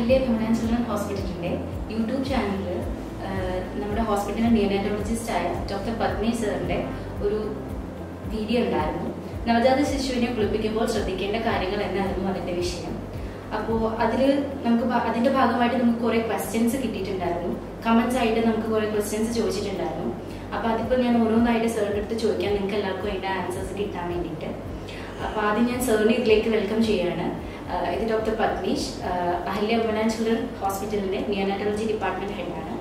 Ahalya feminine children ഹോസ്പിറ്റലിന്റെ YouTube ചാനലിൽ നമ്മുടെ ഹോസ്പിറ്റലിലെ നിയോനാറ്റോളജിസ്റ്റ് ആയ ഡോക്ടർ പത്മേഷ് സാറിന്റെ ഒരു വീഡിയോ ഉണ്ടായിരുന്നു നവജാത ശിശുവിനെ കുളിപ്പിക്കുമ്പോൾ ശ്രദ്ധിക്കേണ്ട കാര്യങ്ങൾ എന്നായിരുന്നു അതിന്റെ വിഷയം അപ്പോൾ അതിൽ നമുക്ക് ഭ- അതിന്റെ ഭാഗമായിട്ട് നമുക്ക് കുറെ ക്വസ്റ്റ്യൻസ് കിട്ടിയിട്ടുണ്ടായിരുന്നു കമന്റ്സ് ആയിട്ട് നമുക്ക് കുറെ ക്വസ്റ്റ്യൻസ് ചോദിച്ചിട്ടുണ്ടായിരുന്നു അപ്പോൾ അതിപ്പോൾ ഞാൻ ഓരോന്നായിട്ട് സാറിൻ്റെ അടുത്ത് ചോദിക്കാം നിങ്ങൾക്ക് എല്ലാവർക്കും അതിന്റെ ആൻസേഴ്സ് കിട്ടാൻ വേണ്ടിയിട്ട് അപ്പോൾ ആദ്യം ഞാൻ സാറിനെ ഇതിലേക്ക് വെൽക്കം ചെയ്യാണ് ആഹ് ഇത് ഡോക്ടർ പത്മീഷ് ആഹ് അഹല്യ വുമൻ ആൻഡ് ചിൽഡ്രൻ ഹോസ്പിറ്റലിന്റെ നിയോനാറ്റോളജി ഡിപ്പാർട്ട്മെന്റ് ഹെഡാണ്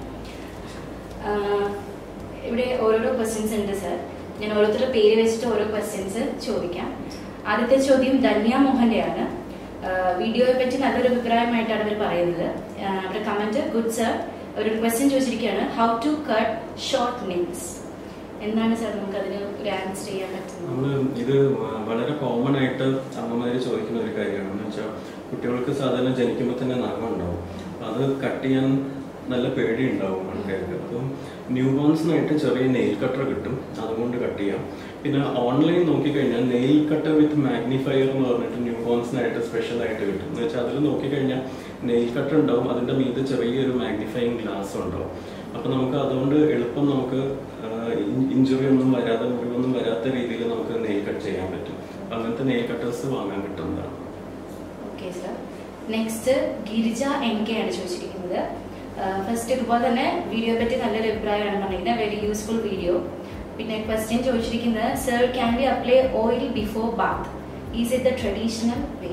ആഹ് ഇവിടെ ഓരോരോ ക്വസ്റ്റ്യൻസ് ഉണ്ട് സർ ഞാൻ ഓരോരുത്തരുടെ പേര് വെച്ചിട്ട് ഓരോ ക്വസ്റ്റ്യൻസ് ചോദിക്കാം ആദ്യത്തെ ചോദ്യം ധന്യ മോഹന്റെയാണ് ആഹ് വീഡിയോയെ പറ്റി നല്ലൊരു അഭിപ്രായമായിട്ടാണ് അവർ പറയുന്നത് ആഹ് അവരുടെ കമന്റ് ഗുഡ് സർ ഒരു ക്വസ്റ്റ്യൻ ചോദിച്ചിരിക്കുകയാണ് how to cut short nails എന്താണ് സാർ നമുക്ക് അതിന് ഒരു ആൻസർ ചെയ്യാൻ പറ്റുന്നത് നമ്മള് ഇത് വളരെ കോമൺ ആയിട്ട് അമ്മമാര് ചോദിക്കുന്ന ഒരു കാര്യമാണ് എന്ന് വെച്ചാൽ കുട്ടികൾക്ക് സാധാരണ ജനിക്കുമ്പോൾ തന്നെ നഖം ഉണ്ടാവും അപ്പൊ അത് കട്ട് ചെയ്യാൻ നല്ല പേടി ഉണ്ടാവും ആൾക്കാർക്ക് അപ്പം ന്യൂ ബോൺസിനായിട്ട് ചെറിയ നെയിൽ കട്ടർ കിട്ടും അതുകൊണ്ട് കട്ട് ചെയ്യാം പിന്നെ ഓൺലൈൻ നോക്കിക്കഴിഞ്ഞാൽ നെയിൽ കട്ടർ വിത്ത് മാഗ്നിഫയർ എന്ന് പറഞ്ഞിട്ട് ന്യൂ ബോൺസിനായിട്ട് സ്പെഷ്യൽ ആയിട്ട് കിട്ടും എന്ന് വെച്ചാൽ അതിൽ നോക്കിക്കഴിഞ്ഞാൽ നെയിൽ കട്ടർ ഉണ്ടാവും അതിന്റെ മീത് ചെറിയൊരു മാഗ്നിഫയിങ് ഗ്ലാസ് ഉണ്ടാവും അപ്പൊ നമുക്ക് അതുകൊണ്ട് എളുപ്പം നമുക്ക് ഇഞ്ചുറി ഒന്നും വരാതെ മുറിവൊന്നും വരാത്ത രീതിയിൽ നമുക്ക് നെയിൽ കട്ട് ചെയ്യാൻ പറ്റും അപ്പൊ അങ്ങനത്തെ നെയിൽ കട്ടേഴ്സ് വാങ്ങാൻ കിട്ടുന്നതാണ് okay sir next Girija N K ആണ് ചോദിച്ചിരിക്കുന്നത് ഫസ്റ്റ് ഇതുപോലെ തന്നെ വീഡിയോയെ പറ്റി നല്ലൊരു അഭിപ്രായമാണ് പറഞ്ഞിരിക്കുന്നത് വെരി യൂസ്ഫുൾ വീഡിയോ പിന്നെ ക്വസ്റ്റ്യൻ ചോദിച്ചിരിക്കുന്നത് sir can we apply oil before bath is it the traditional way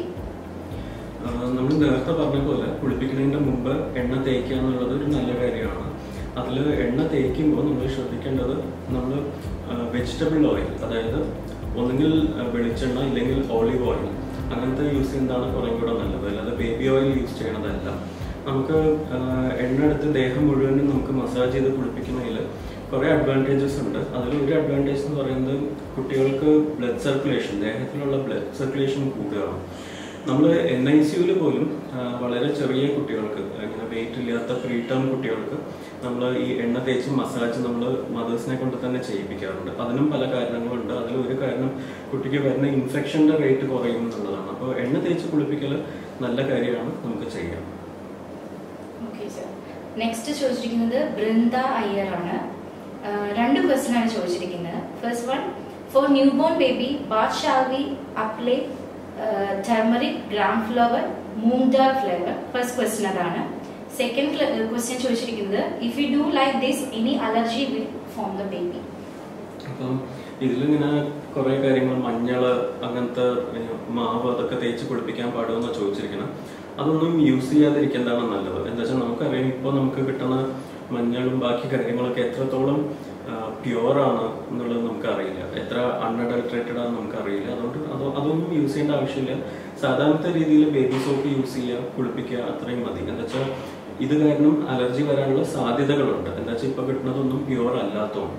നമ്മൾ നേരത്തെ പറഞ്ഞ പോലെ കുളിപ്പിക്കുന്നതിന്റെ മുമ്പ് എണ്ണ തേക്കുക എന്നുള്ളത് ഒരു നല്ല കാര്യമാണ് അതിൽ എണ്ണ തേക്കുമ്പോൾ നമ്മൾ ശ്രദ്ധിക്കേണ്ടത് നമ്മൾ വെജിറ്റബിൾ ഓയിൽ അതായത് ഒന്നുകിൽ ആ, വെളിച്ചെണ്ണ ഇല്ലെങ്കിൽ ഓളിവ് ഓയിൽ അങ്ങനത്തെ യൂസ് ചെയ്യുന്നതാണ് കുറേ കൂടെ നല്ലത് അല്ലാതെ ബേബി ഓയിൽ യൂസ് ചെയ്യണതല്ല നമുക്ക് ആ, എണ്ണ എടുത്ത് ദേഹം മുഴുവനും നമുക്ക് മസാജ് ചെയ്ത് കുളിപ്പിക്കുന്നതിൽ കുറേ അഡ്വാൻറ്റേജസ് ഉണ്ട് അതിൽ ഒരു അഡ്വാൻറ്റേജ് എന്ന് പറയുന്നത് കുട്ടികൾക്ക് ബ്ലഡ് സർക്കുലേഷൻ ദേഹത്തിലുള്ള ബ്ലഡ് സർക്കുലേഷൻ കൂടുകയാണ് നമ്മൾ എൻ ഐ സിയുവിൽ പോലും ആ, വളരെ ചെറിയ കുട്ടികൾക്ക് ഇങ്ങനെ വെയിറ്റ് ഇല്ലാത്ത പ്രീ ടേം കുട്ടികൾക്ക് നമ്മൾ ഈ എണ്ണ തേച്ച് മസാജ് നമ്മൾ മദേഴ്സിനെ കൊണ്ട് തന്നെ ചെയ്യിപ്പിക്കാറുണ്ട് അതിനും പല കാരണങ്ങളുണ്ട് അതിൽ ഒരു കാരണം കുട്ടിക്ക് വരുന്ന ഇൻഫെക്ഷൻ്റെ റേറ്റ് കുറയും എന്നുള്ളതാണ് അപ്പോൾ എണ്ണ തേച്ച് കുളിപ്പിക്കൽ നല്ല കാര്യമാണ് നമുക്ക് ചെയ്യാം ഓക്കെ സർ നെക്സ്റ്റ് ചോദിച്ചിരിക്കുന്നത് ബൃന്ദ അയ്യർ ആണ് ആഹ് രണ്ട് ക്വസ്റ്റ്യൻ ആണ് ചോദിച്ചിരിക്കുന്നത് first one for new born baby bath shall we apply turmeric gram flour moong dal flavour first question അതാണ് സെക്കൻഡ് ക്വസ്റ്റ്യൻ ചോദിച്ചിരിക്കുന്നത് if you do like this any allergy will form the baby അപ്പം ഇതിലിങ്ങനെ കുറെ കാര്യങ്ങൾ മഞ്ഞള് അങ്ങനത്തെ ഏഹ്, മാവ് അതൊക്കെ തേച്ച് കുളിപ്പിക്കാൻ പാടുമെന്ന് ചോദിച്ചിരിക്കണം അതൊന്നും യൂസ് ചെയ്യാതിരിക്കുന്നതാണ് നല്ലത് എന്താ വെച്ചാൽ നമുക്കറിയാം ഇപ്പോൾ നമുക്ക് കിട്ടുന്ന മഞ്ഞളും ബാക്കി കാര്യങ്ങളൊക്കെ എത്രത്തോളം പ്യുവർ ആണ് എന്നുള്ളത് നമുക്ക് അറിയില്ല എത്ര അൺഅഡൾട്രേറ്റഡ് ആണെന്ന് നമുക്ക് അറിയില്ല അതുകൊണ്ട് അത് അതൊന്നും യൂസ് ചെയ്യേണ്ട ആവശ്യമില്ല സാധാരണത്തെ രീതിയിൽ ബേബി സോപ്പ് യൂസ് ചെയ്യുക കുളിപ്പിക്കുക അത്രയും മതി എന്താ വെച്ചാൽ ഇത് കാരണം അലർജി വരാനുള്ള സാധ്യതകളുണ്ട് എന്താ വെച്ചാൽ ഇപ്പൊ കിട്ടുന്നതൊന്നും പ്യുവർ അല്ലാത്തതുകൊണ്ട്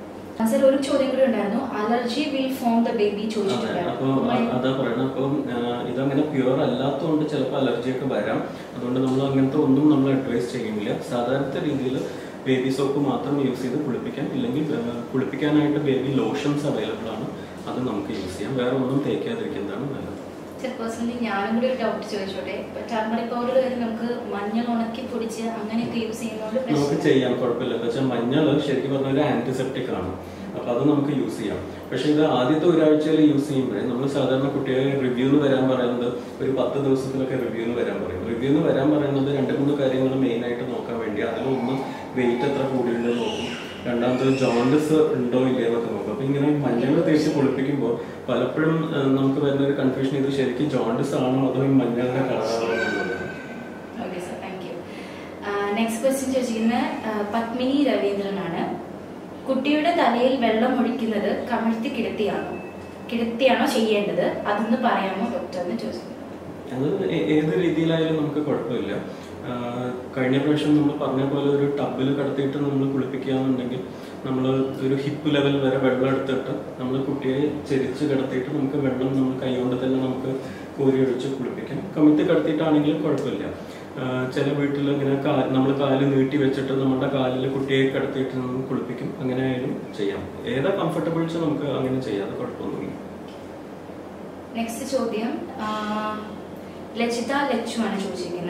സർ ഒരു ചോദ്യം കൂടി ഉണ്ടായിരുന്നു allergy will form the baby അതെ ചോദിച്ചിട്ടുണ്ടായിരുന്നു അപ്പൊ അ- അതാ പറയണത് അപ്പം ആ, ഇതങ്ങനെ പ്യുവർ അല്ലാത്തതുകൊണ്ട് ചിലപ്പോൾ അലർജി ഒക്കെ വരാം അതുകൊണ്ട് നമ്മൾ അങ്ങനത്തെ ഒന്നും നമ്മൾ അഡ്വൈസ് ചെയ്യുന്നില്ല സാധാരണത്തെ രീതിയിൽ ബേബി സോപ്പ് മാത്രം യൂസ് ചെയ്ത് കുളിപ്പിക്കാം ഇല്ലെങ്കിൽ ആ, കുളിപ്പിക്കാനായിട്ട് ബേബി ലോഷൻസ് അവൈലബിൾ ആണ് അത് നമുക്ക് യൂസ് ചെയ്യാം വേറെ ഒന്നും തേക്കാതിരിക്കുന്നതാണ് നല്ലത് സർ പേഴ്സണലി ഞാനും കൂടി ഒരു ഡൗട്ട് ചോദിച്ചോട്ടെ ഇപ്പൊ ടർമറിക് പൗഡർ വരെ നമുക്ക് മഞ്ഞൾ ഉണക്കി പൊടിച്ച് അങ്ങനെയൊക്കെ യൂസ് ചെയ്യുന്നതുകൊണ്ട് നമുക്ക് പ്രശ്നം ചെയ്യാം കുഴപ്പമില്ല എന്ന് വെച്ചാൽ മഞ്ഞൾ ശരിക്കും പറഞ്ഞാൽ ഒരു ആന്റിസെപ്റ്റിക് ആണ് അപ്പൊ അത് നമുക്ക് യൂസ് ചെയ്യാം പക്ഷെ ഇത് ആദ്യത്തെ ഒരാഴ്ചയിൽ യൂസ് ചെയ്യുമ്പോഴേ നമ്മൾ സാധാരണ കുട്ടികളെ റിവ്യൂന്ന് വരാൻ പറയുന്നത് ഒരു പത്ത് ദിവസത്തിലൊക്കെ റിവ്യൂന്ന് വരാൻ പറയും റിവ്യൂന്ന് വരാൻ പറയുന്നത് രണ്ട് മൂന്ന് കാര്യങ്ങൾ മെയിൻ ആയിട്ട് നോക്കാൻ വേണ്ടി അതിലൊന്ന് വെയിറ്റ് എത്ര കൂടിയുണ്ടോ നോക്കും രണ്ടാമത്തത് ജോണ്ടിസ് ഉണ്ടോ ഇല്ലയോ എന്നൊക്കെ നോക്കും അപ്പൊ ഇങ്ങനെ മഞ്ഞൾ തേച്ച് കുളിപ്പിക്കുമ്പോൾ പലപ്പോഴും ആ, നമുക്ക് വരുന്ന ഒരു കൺഫ്യൂഷൻ ഇത് ശരിക്കും ജോണ്ടിസ് ആണോ അതോ ഈ മഞ്ഞളുടെ കളറാണോ എന്നുള്ളത് okay sir thank you next question ചോദിച്ചിരിക്കുന്നത് ആ, പത്മിനി രവീന്ദ്രനാണ് കുട്ടിയുടെ തലയിൽ വെള്ളം ഒഴിക്കുന്നത് കമിഴ്ത്തി കിടത്തിയാണോ കിടത്തിയാണോ ചെയ്യേണ്ടത് അതൊന്ന് പറയാമോ ഡോക്ടർ എന്ന് ചോദിച്ചു അത് ഏ- ഏത് രീതിയിലായാലും നമുക്ക് കുഴപ്പമില്ല ആ, കഴിഞ്ഞ പ്രാവശ്യം നമ്മൾ പറഞ്ഞ പോലെ ഒരു ടബിൽ കടത്തിയിട്ട് നമ്മൾ കുളിപ്പിക്കുകയാണെന്നുണ്ടെങ്കിൽ നമ്മൾ ഒരു ഹിപ്പ് ലെവൽ വരെ വെള്ളം എടുത്തിട്ട് നമ്മൾ കുട്ടിയെ ചെരിച്ച് കിടത്തിയിട്ട് നമുക്ക് വെള്ളം നമ്മൾ കൈകൊണ്ട് തന്നെ നമുക്ക് കോരി ഒഴിച്ച് കുളിപ്പിക്കാം കമിഴ്ത്തി കിടത്തിയിട്ടാണെങ്കിലും കുഴപ്പമില്ല ആ, ചില വീട്ടിൽ ഇങ്ങനെ നമ്മൾ കാല് നീട്ടി വെച്ചിട്ട് നമ്മുടെ കാലിൽ കുട്ടിയെ കിടത്തിയിട്ട് നമ്മൾ കുളിപ്പിക്കും അങ്ങനെ ആയാലും ചെയ്യാം ഏതാ കംഫർട്ടബിൾ വെച്ചാൽ നമുക്ക് അങ്ങനെ ചെയ്യാം അത് കുഴപ്പമൊന്നുമില്ല നെക്സ്റ്റ് ചോദ്യം ആ, ലജിത ലച്ചു ആണ് ചോദിച്ചിരിക്കുന്നത്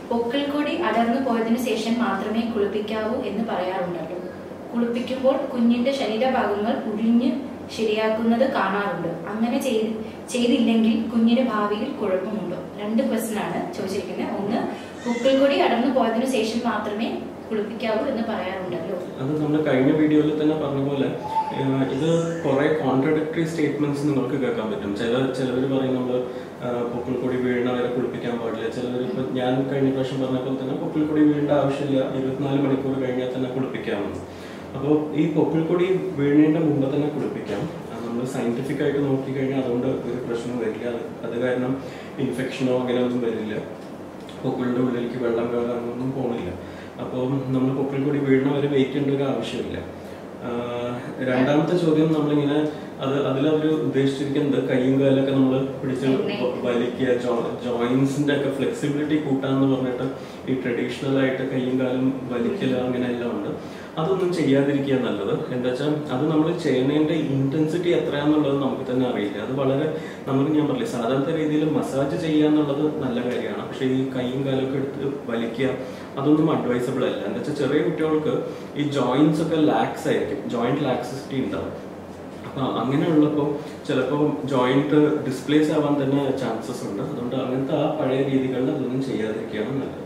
പൊക്കിൾ കൊടി അടർന്നു പോയതിനു ശേഷം മാത്രമേ കുളിപ്പിക്കാവൂ എന്ന് പറയാറുണ്ടല്ലോ കുളിപ്പിക്കുമ്പോൾ കുഞ്ഞിന്റെ ശരീരഭാഗങ്ങൾ ഉഴിഞ്ഞ് ശരിയാക്കുന്നത് കാണാറുണ്ട് അങ്ങനെ ചെയ്ത് ചെയ്തില്ലെങ്കിൽ കുഞ്ഞിന് ഭാവിയിൽ കുഴപ്പമുണ്ടോ രണ്ട് ക്വസ്റ്റ്യൻ ആണ് ചോദിച്ചിരിക്കുന്നത് ഒന്ന് പൊക്കിൾ കൊടി അടർന്നു പോയതിനു ശേഷം മാത്രമേ കുളിപ്പിക്കാവൂ എന്ന് പറയാറുണ്ടല്ലോ അത് നമ്മൾ കഴിഞ്ഞ വീഡിയോയിൽ തന്നെ പറഞ്ഞ പോലെ ഏഹ്, ഇത് കുറെ കോൺട്രഡിക്ടറി സ്റ്റേറ്റ്മെന്റ്സ് നിങ്ങൾക്ക് കേൾക്കാൻ പറ്റും ചില ചിലവർ പറയും നമ്മൾ പൊക്കിൾക്കൊടി വീഴുന്നവരെ കുളിപ്പിക്കാൻ പാടില്ല ചിലവർ ഇപ്പൊ ഞാൻ കഴിഞ്ഞ പ്രാവശ്യം പറഞ്ഞ പോലെ തന്നെ പൊക്കിൾക്കൊടി വീഴേണ്ട ആവശ്യമില്ല ഇരുപത്തിനാല് മണിക്കൂർ കഴിഞ്ഞാൽ തന്നെ കുളിപ്പിക്കാമെന്ന് അപ്പോൾ ഈ പൊക്കിൾക്കൊടി വീഴുന്നതിന്റെ മുമ്പ് തന്നെ കുളിപ്പിക്കാം നമ്മൾ സയന്റിഫിക് ആയിട്ട് നോക്കിക്കഴിഞ്ഞാൽ അതുകൊണ്ട് ഒരു പ്രശ്നവും വരില്ല അത് അത് കാരണം ഇൻഫെക്ഷനോ അങ്ങനെ ഒന്നും വരില്ല പൊക്കിളിന്റെ ഉള്ളിലേക്ക് വെള്ളം കയറാനൊന്നും പോണില്ല അപ്പോൾ നമ്മൾ പൊക്കിൾ കൂടി വീഴണ വരെ വെയിറ്റ് ചെയ്യേണ്ട ഒരു ആവശ്യമില്ല ആഹ് രണ്ടാമത്തെ ചോദ്യം നമ്മളിങ്ങനെ അത് അതിലവർ ഉദ്ദേശിച്ചിരിക്കുന്നത് കൈയും കാലൊക്കെ നമ്മൾ പിടിച്ച് വ- വലിക്കുക ജോയിൻസിന്റെ ഒക്കെ ഫ്ലെക്സിബിലിറ്റി കൂട്ടാന്ന് പറഞ്ഞിട്ട് ഈ ട്രഡീഷണൽ ആയിട്ട് കൈയും കാലും വലിക്കൽ അങ്ങനെ എല്ലാം ഉണ്ട് അതൊന്നും ചെയ്യാതിരിക്കുക നല്ലത് എന്താ വെച്ചാൽ അത് നമ്മൾ ചെയ്യുന്നതിന്റെ ഇന്റൻസിറ്റി എത്രയാന്നുള്ളത് നമുക്ക് തന്നെ അറിയില്ല അത് വളരെ നമുക്ക് ഞാൻ പറഞ്ഞില്ലേ സാധാരണ രീതിയിൽ മസാജ് ചെയ്യുക എന്നുള്ളത് നല്ല കാര്യമാണ് പക്ഷെ ഈ കൈയും കാലൊക്കെ എടുത്ത് വലിക്കുക അതൊന്നും അഡ്വൈസബിൾ അല്ല എന്താ വെച്ചാൽ ചെറിയ കുട്ടികൾക്ക് ഈ ജോയിന്റ്സ് ഒക്കെ ലാക്സ് ആയിരിക്കും ജോയിന്റ് ലാക്സിറ്റി ഉണ്ടാവും അപ്പൊ അങ്ങനെയുള്ളപ്പോൾ ചിലപ്പോൾ ജോയിന്റ് ഡിസ്പ്ലേസ് ആവാൻ തന്നെ ചാൻസസ് ഉണ്ട് അതുകൊണ്ട് അങ്ങനത്തെ ആ പഴയ രീതികളിൽ അതൊന്നും ചെയ്യാതിരിക്കുകയാണ് നല്ലത്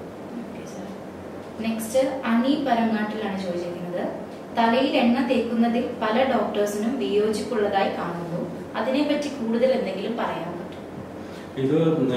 നെക്സ്റ്റ് അനി പരങ്ങാട്ടിലാണ് ചോദിച്ചിരിക്കുന്നത് തലയിൽ എണ്ണ തേക്കുന്നതിൽ പല ഡോക്ടേഴ്സിനും വിയോജിപ്പുള്ളതായി കാണുന്നു അതിനെപ്പറ്റി കൂടുതൽ എന്തെങ്കിലും പറയാൻ പറ്റും ഇത്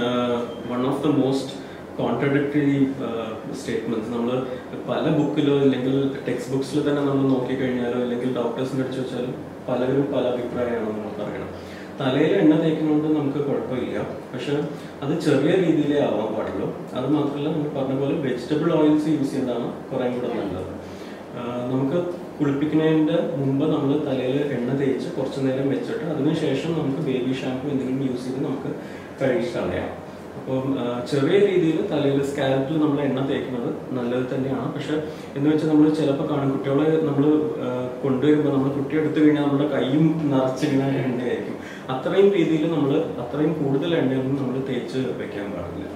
one of the most contradictory statements നമ്മൾ പല ബുക്കിലോ അല്ലെങ്കിൽ ടെക്സ്റ്റ് ബുക്സിൽ തന്നെ നമ്മൾ നോക്കിക്കഴിഞ്ഞാലോ അല്ലെങ്കിൽ ഡോക്ടേഴ്സിൻ്റെ അടുത്ത് ചോദിച്ചാലും പലരും പല അഭിപ്രായമാണ് നമ്മൾ പറയണം തലയിൽ എണ്ണ തേക്കുന്നതുകൊണ്ട് നമുക്ക് കുഴപ്പമില്ല പക്ഷെ അത് ചെറിയ രീതിയിലേ ആവാൻ പാടുള്ളൂ അത് മാത്രമല്ല നമ്മൾ പറഞ്ഞ പോലെ വെജിറ്റബിൾ ഓയിൽസ് യൂസ് ചെയ്യുന്നതാണ് കുറേ കൂടെ നല്ലത് ആ, നമുക്ക് കുളിപ്പിക്കുന്നതിന്റെ മുമ്പ് നമ്മൾ തലയിൽ എണ്ണ തേച്ച് കുറച്ച് നേരം വെച്ചിട്ട് അതിനുശേഷം നമുക്ക് ബേബി ഷാമ്പു എന്തെങ്കിലും യൂസ് ചെയ്ത് നമുക്ക് കഴുകി കളയാം അപ്പം ആ, ചെറിയ രീതിയിൽ തലയിൽ സ്കാൽപ്പിൽ നമ്മൾ എണ്ണ തേക്കുന്നത് നല്ലത് തന്നെയാണ് പക്ഷെ എന്ന് വെച്ചാൽ നമ്മൾ ചിലപ്പോൾ കാണും കുട്ടികളെ നമ്മൾ കൊണ്ടുവരുമ്പോൾ നമ്മൾ കുട്ടി എടുത്തു കഴിഞ്ഞാൽ നമ്മുടെ കൈയും നിറച്ചിങ്ങനെ എണ്ണയായിരിക്കും അത്രയും രീതിയിൽ നമ്മൾ അത്രയും കൂടുതൽ എണ്ണയൊന്നും നമ്മൾ തേച്ച് വെക്കാൻ പാടില്ല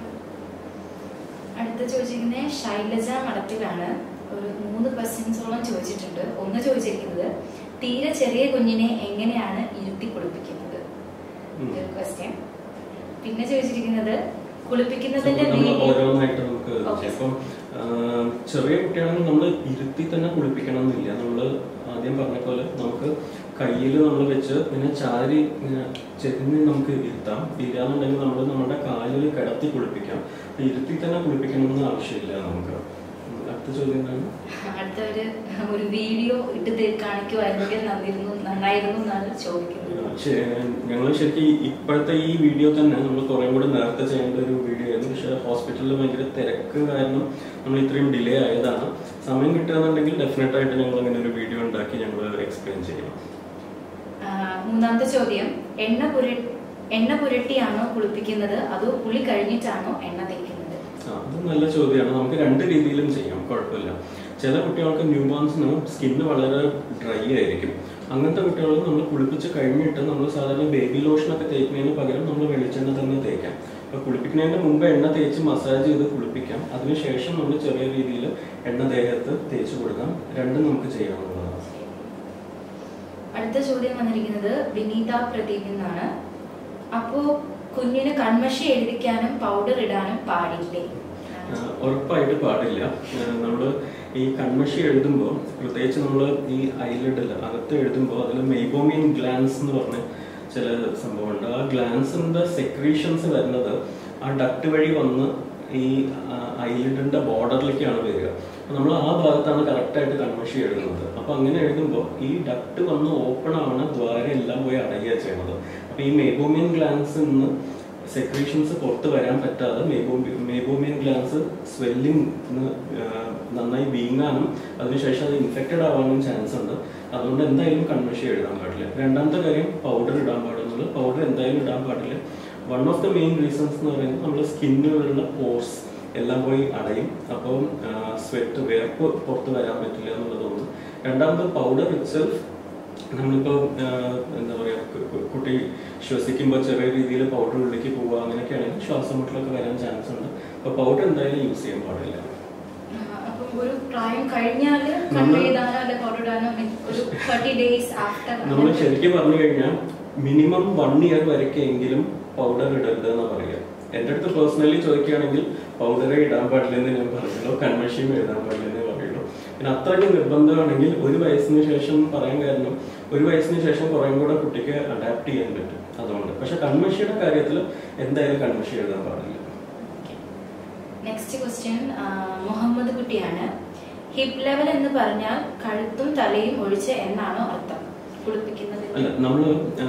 അടുത്ത ചോദിച്ചിരിക്കുന്നത് ശൈലജ മഠത്തിലാണ് ഒരു മൂന്ന് ക്വസ്റ്റ്യൻസോളം ചോദിച്ചിട്ടുണ്ട് ഒന്ന് ചോദിച്ചിരിക്കുന്നത് തീരെ ചെറിയ കുഞ്ഞിനെ എങ്ങനെയാണ് ഇരുത്തി കുളിപ്പിക്കുന്നത് ഉം. ഒരു ക്വസ്റ്റ്യൻ പിന്നെ ചോദിച്ചിരിക്കുന്നത് കുളിപ്പിക്കുന്നതിന്റെ നമ്മൾ രീതി ഓരോന്നായിട്ട് നമുക്ക് ഇത് Okay. ചെയ്യാം. ഇപ്പം ആ, ചെറിയ കുട്ടിയാണെങ്കിൽ നമ്മൾ ഇരുത്തി തന്നെ കുളിപ്പിക്കണം എന്നില്ല നമ്മൾ ആദ്യം പറഞ്ഞ പോലെ നമുക്ക് കയ്യിൽ നമ്മൾ വെച്ച് ഇങ്ങനെ ചാരി ഇങ്ങനെ ചെരിഞ്ഞ് നമുക്ക് ഇരുത്താം ഇല്ലാന്നുണ്ടെങ്കിൽ നമ്മൾ നമ്മുടെ കാലിൽ കിടത്തി കുളിപ്പിക്കാം അപ്പൊ ഇരുത്തി തന്നെ കുളിപ്പിക്കണമെന്ന് ആവശ്യമില്ല നമുക്ക് ഉം, അടുത്ത ചോദ്യം എന്താണ് അടുത്ത ഒരു ഒരു വീഡിയോ ഇട്ട് തെ- കാണിക്കുമായിരുന്നെങ്കിൽ നന്നിരുന്നു നന്നായിരുന്നു എന്നാണ് ചോദിക്കുന്നത് ഞങ്ങൾ ശരിക്കും ഈ- ഇപ്പോഴത്തെ ഈ വീഡിയോ തന്നെ നമ്മൾ കുറേ കൂടെ നേരത്തെ ചെയ്യേണ്ട ഒരു വീഡിയോ ആയിരുന്നു പക്ഷേ ഹോസ്പിറ്റലിൽ ഭയങ്കര തിരക്ക് കാരണം നമ്മൾ ഇത്രയും ഡിലേ ആയതാണ് സമയം കിട്ടുകയാണെന്നുണ്ടെങ്കിൽ ഡെഫിനറ്റ് ആയിട്ട് ഞങ്ങൾ അങ്ങനെ ഒരു വീഡിയോ ഉണ്ടാക്കി ഞങ്ങൾ എക്സ്പ്ലെയിൻ ചെയ്യും ആ, മൂന്നാമത്തെ ചോദ്യം എണ്ണ പുര എണ്ണ പുരട്ടിയാണോ കുളിപ്പിക്കുന്നത് അതോ കുളി കഴിഞ്ഞിട്ടാണോ എണ്ണ തേക്കുന്നത് ആ, അത് നല്ല ചോദ്യമാണ് നമുക്ക് രണ്ട് രീതിയിലും ചെയ്യാം കുഴപ്പമില്ല ചില കുട്ടികൾക്ക് ന്യൂ ബോൺസിന് സ്കിന്ന് വളരെ ഡ്രൈ ആയിരിക്കും അങ്ങനത്തെ കുട്ടികൾ നമ്മൾ കുളിപ്പിച്ച് കഴിഞ്ഞിട്ട് നമ്മൾ സാധാരണ ബേബി ലോഷനൊക്കെ തേക്കുന്നതിന് പകരം നമ്മൾ വെളിച്ചെണ്ണ തന്നെ തേക്കാം അപ്പൊ കുളിപ്പിക്കുന്നതിന് മുമ്പ് എണ്ണ തേച്ച് മസാജ് ചെയ്ത് കുളിപ്പിക്കാം അതിനുശേഷം നമ്മൾ ചെറിയ രീതിയിൽ എണ്ണ ദേഹത്ത് തേച്ച് കൊടുക്കാം രണ്ടും നമുക്ക് ചെയ്യാവുന്നതാണ് അടുത്ത ചോദ്യം വന്നിരിക്കുന്നത് വിനീത പ്രദീപ് എന്നാണ് അപ്പോ കുഞ്ഞിന് കൺമഷി എഴുതിക്കാനും പൗഡർ ഇടാനും പാടില്ലേ ആ, ഉറപ്പായിട്ട് പാടില്ല നമ്മൾ ഈ കൺമഷി എഴുതുമ്പോൾ പ്രത്യേകിച്ച് നമ്മൾ ഈ ഐലിഡിൽ അകത്ത് എഴുതുമ്പോൾ അതിൽ മെയ്ബോമിയൻ ഗ്ലാൻസ് എന്ന് പറഞ്ഞ ചില സംഭവമുണ്ട് ആ ഗ്ലാൻസിന്റെ സെക്രീഷൻസ് വരുന്നത് ആ ഡക്ട് വഴി വന്ന് ഈ ഐലിഡിന്റെ ബോർഡറിലേക്കാണ് വരിക അപ്പൊ നമ്മൾ ആ ഭാഗത്താണ് കറക്റ്റായിട്ട് കൺമഷി എഴുതുന്നത് അപ്പൊ അങ്ങനെ എഴുതുമ്പോൾ ഈ ഡക്ട് വന്ന് ഓപ്പൺ ആവണ ദ്വാരം എല്ലാം പോയി അടയുക ചെയ്യുന്നത് അപ്പൊ ഈ മെയ്ബോമിയൻ ഗ്ലാൻസ് നിന്ന് സെക്രീഷൻസ് പുറത്ത് വരാൻ പറ്റാതെ മേബോമി മേബോമിയൻ ഗ്ലാൻസ് സ്വെല്ലിംഗ് നന്നായി വീങ്ങാനും അതിനുശേഷം അത് ഇൻഫെക്റ്റഡ് ആവാനും ചാൻസ് ഉണ്ട് അതുകൊണ്ട് എന്തായാലും കൺമഷി എഴുതാൻ പാടില്ല രണ്ടാമത്തെ കാര്യം പൗഡർ ഇടാൻ പാടുന്നത് പൗഡർ എന്തായാലും ഇടാൻ പാടില്ല one of the main reasons എന്ന് പറയുന്നത് നമ്മുടെ സ്കിന്നിലുള്ള പോർസ് എല്ലാം പോയി അടയും അപ്പോൾ സ്വെറ്റ് വേർപ്പ് പുറത്ത് വരാൻ പറ്റില്ല എന്നുള്ളതൊന്ന് രണ്ടാമത് പൗഡർ ഇറ്റ്സെൽഫ് നമ്മളിപ്പോൾ എന്താ പറയുക കുട്ടി ശ്വസിക്കുമ്പോൾ ചെറിയ രീതിയിൽ പൗഡർ ഉള്ളിലേക്ക് പോവുക അങ്ങനെയൊക്കെയാണെങ്കിൽ ശ്വാസം മുട്ടലൊക്കെ വരാൻ ചാൻസ് ഉണ്ട് അപ്പോൾ പൗഡർ എന്തായാലും യൂസ് ചെയ്യാൻ പാടില്ല ആ, അപ്പം ഒരു പ്രായം കഴിഞ്ഞാൽ നമ്മള് കൺട്രോൾ ചെയ്താലോ അല്ലെ പൗഡർ ഇടാനോ മീൻ ഒരു തേർട്ടി ഡേയ്സ് ആഫ്റ്റർ നമ്മൾ ശരിക്കും പറഞ്ഞു കഴിഞ്ഞാൽ മിനിമം വൺ ഇയർ വരയ്ക്കെങ്കിലും പൗഡർ ഇടരുത് എന്ന് പറയുക എൻ്റെ അടുത്ത് പേഴ്സണലി ചോദിക്കുകയാണെങ്കിൽ പൗഡറെ ഇടാൻ പാടില്ലെന്ന് ഞാൻ പറയുള്ളൂ കൺമഷിയും എഴുതാൻ പാടില്ലെന്ന് പറയുള്ളൂ പിന്നെ അത്രയ്ക്ക് നിർബന്ധമാണെങ്കിൽ ഒരു വയസ്സിന് ശേഷം പറയാൻ കാരണം ഒരു വയസ്സിന് ശേഷം കുറേ കൂടെ കുട്ടിക്ക് അഡാപ്റ്റ് ചെയ്യാൻ പറ്റും അതുകൊണ്ട് പക്ഷെ കൺമഷിയുടെ കാര്യത്തിൽ എന്തായാലും കൺമഷി എഴുതാൻ പാടില്ല നെക്സ്റ്റ് ക്വസ്റ്റ്യൻ മുഹമ്മദ് കുട്ടിയാണ് ഹിപ്പ് ലെവൽ എന്ന് പറഞ്ഞാൽ കഴുത്തും തലയും ഒഴിച്ച് എന്നാണോ അർത്ഥം കുളിപ്പിക്കുന്നത് അല്ല നമ്മൾ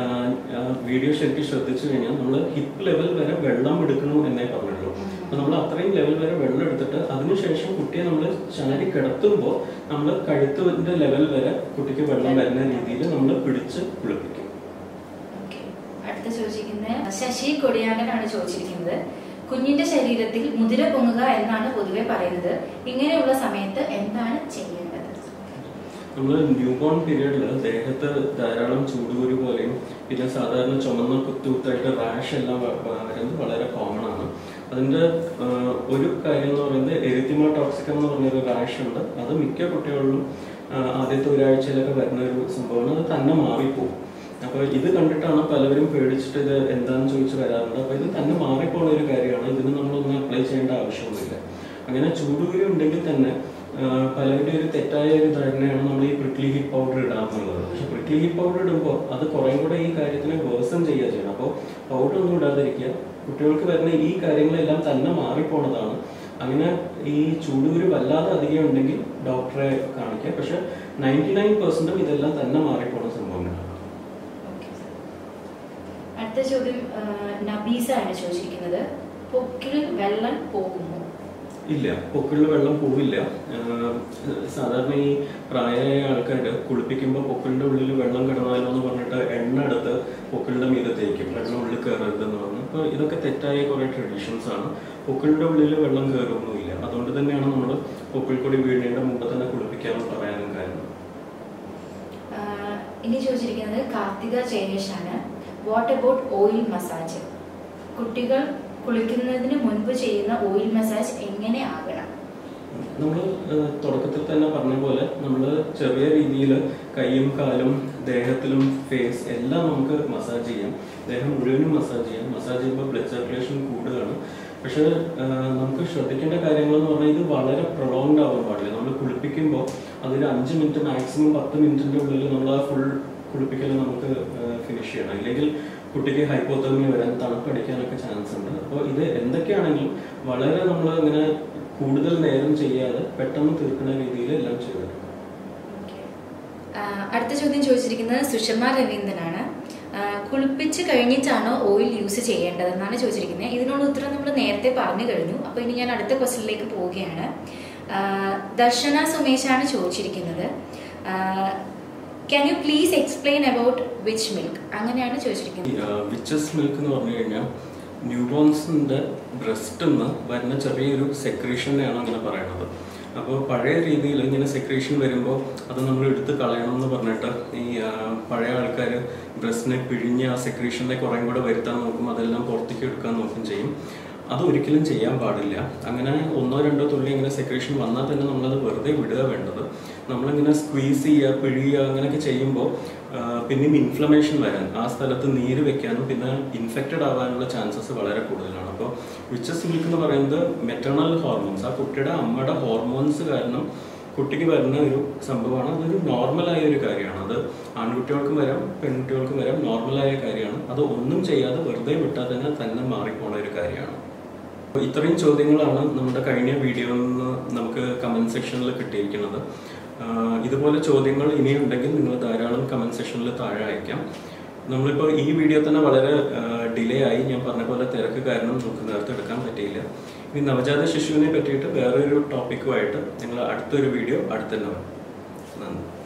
വീഡിയോ ശരിക്കും ശ്രദ്ധിച്ചു കഴിഞ്ഞാൽ നമ്മൾ ഹിപ്പ് ലെവൽ വരെ വെള്ളം എടുക്കണം എന്നേ പറഞ്ഞുള്ളൂ അപ്പൊ നമ്മൾ അത്രയും ലെവൽ വരെ വെള്ളം എടുത്തിട്ട് അതിനുശേഷം കുട്ടിയെ നമ്മൾ ചാരി കിടത്തുമ്പോൾ നമ്മൾ കഴുത്തിന്റെ ലെവൽ വരെ കുട്ടിക്ക് വെള്ളം വരുന്ന രീതിയിൽ നമ്മൾ പിടിച്ച് കുളിപ്പിക്കും Okay. അടുത്ത ചോദിച്ചിരിക്കുന്നത് ശശി കൊടിയാണ്ടനാണ് ചോദിച്ചിരിക്കുന്നത് കുഞ്ഞിന്റെ ശരീരത്തിൽ മുതിര പൊങ്ങുക എന്നാണ് പൊതുവെ പറയുന്നത് ഇങ്ങനെയുള്ള സമയത്ത് എന്താണ് ചെയ്യേണ്ടത് നമ്മൾ ന്യൂ ബോൺ പീരീഡിൽ ദേഹത്ത് ധാരാളം ചൂടുകുരു പോലെയും പിന്നെ സാധാരണ ചുമന്ന കുത്തുകുത്തായിട്ട് റാഷ് എല്ലാം വ- വ- വരുന്നത് വളരെ കോമൺ ആണ് അതിന്റെ ആ, ഒരു കാര്യം എന്ന് പറയുന്നത് എരിത്തിമ ടോക്സിക്കം എന്ന് പറഞ്ഞൊരു റാഷ് ഉണ്ട് അത് മിക്ക കുട്ടികളിലും ആ, ആദ്യത്തെ ഒരാഴ്ചയിലൊക്കെ വരുന്ന ഒരു സംഭവമാണ് അത് തന്നെ മാറിപ്പോകും അപ്പോൾ ഇത് കണ്ടിട്ടാണ് പലവരും പേടിച്ചിട്ട് ഇത് എന്താണെന്ന് ചോദിച്ച് വരാറുണ്ട് അപ്പോൾ ഇത് തന്നെ മാറിപ്പോണ ഒരു കാര്യമാണ് ഇതിന് നമ്മളൊന്നും അപ്ലൈ ചെയ്യേണ്ട ആവശ്യമൊന്നുമില്ല അങ്ങനെ ചൂടുകുരു ഉണ്ടെങ്കിൽ തന്നെ ആ, പലരുടെ ഒരു തെറ്റായ ഒരു ധാരണയാണ് നമ്മൾ ഈ പ്രിക്ലി ഹീറ്റ് പൗഡർ ഇടാന്നുള്ളത് പക്ഷെ പ്രിക്ലി ഹീറ്റ് പൗഡർ ഇടുമ്പോൾ അത് കുറേ കൂടെ ഈ കാര്യത്തിനെ വേഴ്സൺ ചെയ്യുക ചെയ്യണം അപ്പോൾ പൗഡർ ഒന്നും ഇടാതിരിക്കുക കുട്ടികൾക്ക് വരുന്ന ഈ കാര്യങ്ങളെല്ലാം തന്നെ മാറിപ്പോണതാണ് അങ്ങനെ ഈ ചൂടുകുരു വല്ലാതെ അധികം ഉണ്ടെങ്കിൽ ഡോക്ടറെ കാണിക്കുക പക്ഷെ നയൻറ്റി നയൻ പെർസെൻറ്റും ഇതെല്ലാം തന്നെ മാറിപ്പോണ സംഭവങ്ങളാണ് Okay, sir. അടുത്ത ചോദ്യം ആ, നബീസ ആണ് ചോദിച്ചിരിക്കുന്നത് പൊക്കിൽ വെള്ളം പോകുമോ ഇല്ല പൊക്കിളിൽ വെള്ളം പോവില്ല ആഹ് സാധാരണ ഈ പ്രായമായ ആൾക്കാർ കുളിപ്പിക്കുമ്പോൾ പൊക്കിളിന്റെ ഉള്ളിൽ വെള്ളം കിടന്നാലോ എന്ന് പറഞ്ഞിട്ട് എണ്ണ എടുത്ത് പൊക്കിളിന്റെ മീതെ തേക്കും വെള്ളം ഉള്ളിൽ കയറരുതെന്ന് പറഞ്ഞു അപ്പോൾ ഇതൊക്കെ തെറ്റായ കുറേ ട്രഡീഷൻസ് ആണ് പൊക്കിളിന്റെ ഉള്ളിൽ വെള്ളം കയറുമൊന്നുമില്ല അതുകൊണ്ട് തന്നെയാണ് നമ്മൾ പൊക്കിൾ കൂടി വീഴേണ്ട മുമ്പ് തന്നെ കുളിപ്പിക്കാമെന്ന് പറയാനും കാരണം ആ, ഇനി ചോദിച്ചിരിക്കുന്നത് കാർത്തിക ജയേഷ് ആണ് വാട്ട് അബൌട്ട് ഓയിൽ മസാജ് കുട്ടികൾ കുളിക്കുന്നതിന് മുൻപ് ചെയ്യുന്ന ഓയിൽ മസാജ് എങ്ങനെ ആകണം നമ്മൾ തുടക്കത്തിൽ തന്നെ പറഞ്ഞ പോലെ നമ്മൾ ചെറിയ രീതിയിൽ കൈയും കാലും ദേഹത്തിലും ഫേസ് എല്ലാം നമുക്ക് മസാജ് ചെയ്യാം ദേഹം മുഴുവനും മസാജ് ചെയ്യാം മസാജ് ചെയ്യുമ്പോൾ ബ്ലഡ് സർക്കുലേഷൻ കൂടുകയാണ് പക്ഷേ ആ, നമുക്ക് ശ്രദ്ധിക്കേണ്ട കാര്യങ്ങൾ എന്ന് പറഞ്ഞാൽ ഇത് വളരെ പ്രൊളോങ്ഡ് ആവാൻ പാടില്ല നമ്മൾ കുളിപ്പിക്കുമ്പോൾ അതൊരു അഞ്ച് മിനിറ്റ് മാക്സിമം പത്ത് മിനിറ്റിൻ്റെ ഉള്ളിൽ നമ്മൾ ആ ഫുൾ കുളിപ്പിക്കൽ നമുക്ക് ഫിനിഷ് ചെയ്യണം ഇല്ലെങ്കിൽ കുട്ടിക്ക് ഹൈപ്പോതെർമിയ വരാൻ തണുപ്പടിക്കാനൊക്കെ ചാൻസ് ഉണ്ട് അപ്പോൾ ഇത് എന്തൊക്കെയാണെങ്കിലും വളരെ നമ്മൾ അങ്ങനെ കൂടുതൽ നേരം ചെയ്യാതെ പെട്ടെന്ന് തീർക്കുന്ന രീതിയിൽ എല്ലാം ചെയ്തെടുക്കും ആ, അടുത്ത ചോദ്യം ചോദിച്ചിരിക്കുന്നത് സുഷമ രവീന്ദ്രനാണ് ആ, കുളിപ്പിച്ച് കഴിഞ്ഞിട്ടാണോ ഓയിൽ യൂസ് ചെയ്യേണ്ടതെന്നാണ് ചോദിച്ചിരിക്കുന്നത് ഇതിനുള്ള ഉത്തരം നമ്മൾ നേരത്തെ പറഞ്ഞു കഴിഞ്ഞു അപ്പോൾ ഇനി ഞാൻ അടുത്ത ക്വസ്റ്റ്യനിലേക്ക് പോവുകയാണ് ആ, ദർശന സുമേഷാണ് ചോദിച്ചിരിക്കുന്നത് can you please explain about which milk അങ്ങനെയാണ് ചോദിച്ചിരിക്കുന്നത് വിച്ചസ് മിൽക്ക് എന്ന് പറഞ്ഞു കഴിഞ്ഞാൽ ന്യൂബോൺസിൻ്റെ ബ്രസ്റ്റിൽ നിന്ന് വരുന്ന ചെറിയൊരു സെക്രീഷനെയാണ് അങ്ങനെ പറയണത് അപ്പോൾ പഴയ രീതിയിൽ ഇങ്ങനെ സെക്രീഷൻ വരുമ്പോൾ അത് നമ്മൾ എടുത്ത് കളയണം എന്ന് പറഞ്ഞിട്ട് ഈ ആ, പഴയ ആൾക്കാർ ബ്രസ്റ്റിനെ പിഴിഞ്ഞ് ആ സെക്രീഷനെ കുറേ കൂടെ വരുത്താൻ നോക്കും അതെല്ലാം പുറത്തേക്ക് എടുക്കാൻ നോക്കും ചെയ്യും അത് ഒരിക്കലും ചെയ്യാൻ പാടില്ല അങ്ങനെ ഒന്നോ രണ്ടോ തുള്ളി ഇങ്ങനെ സെക്രീഷൻ വന്നാൽ തന്നെ നമ്മളത് വെറുതെ വിടുക വേണ്ടത് നമ്മളിങ്ങനെ സ്ക്വീസ് ചെയ്യുക പിഴിയുക അങ്ങനെയൊക്കെ ചെയ്യുമ്പോൾ പിന്നെയും ഇൻഫ്ലമേഷൻ വരാൻ ആ സ്ഥലത്ത് നീര് വെക്കാനും പിന്നെ ഇൻഫെക്റ്റഡ് ആവാനുള്ള ചാൻസസ് വളരെ കൂടുതലാണ് അപ്പോൾ വിച്ചസ് മിൽക്ക് എന്ന് പറയുന്നത് മെറ്റേണൽ ഹോർമോൺസ് ആ കുട്ടിയുടെ അമ്മയുടെ ഹോർമോൺസ് കാരണം കുട്ടിക്ക് വരുന്ന ഒരു സംഭവമാണ് അതൊരു നോർമലായ ഒരു കാര്യമാണ് അത് ആൺകുട്ടികൾക്കും വരാം പെൺകുട്ടികൾക്കും വരാം നോർമലായ കാര്യമാണ് അത് ഒന്നും ചെയ്യാതെ വെറുതെ വിട്ടാൽ തന്നെ തന്നെ മാറിപ്പോണ ഒരു കാര്യമാണ് അപ്പോൾ ഇത്രയും ചോദ്യങ്ങളാണ് നമ്മുടെ കഴിഞ്ഞ വീഡിയോയിൽ നിന്ന് നമുക്ക് കമൻറ്റ് സെക്ഷനിൽ കിട്ടിയിരിക്കുന്നത് ആഹ് ഇതുപോലെ ചോദ്യങ്ങൾ ഇനിയുണ്ടെങ്കിൽ നിങ്ങൾ ധാരാളം കമൻറ്റ് സെക്ഷനിൽ താഴെ അയക്കാം നമ്മളിപ്പോൾ ഈ വീഡിയോ തന്നെ വളരെ ഡിലേ ആയി ഞാൻ പറഞ്ഞ പോലെ തിരക്ക് കാരണം നമുക്ക് നേരത്തെ എടുക്കാൻ പറ്റിയില്ല ഇനി നവജാത ശിശുവിനെ പറ്റിയിട്ട് വേറൊരു ടോപ്പിക്കുമായിട്ട് ഞങ്ങൾ അടുത്തൊരു വീഡിയോ അടുത്തന്നെ വരും നന്ദി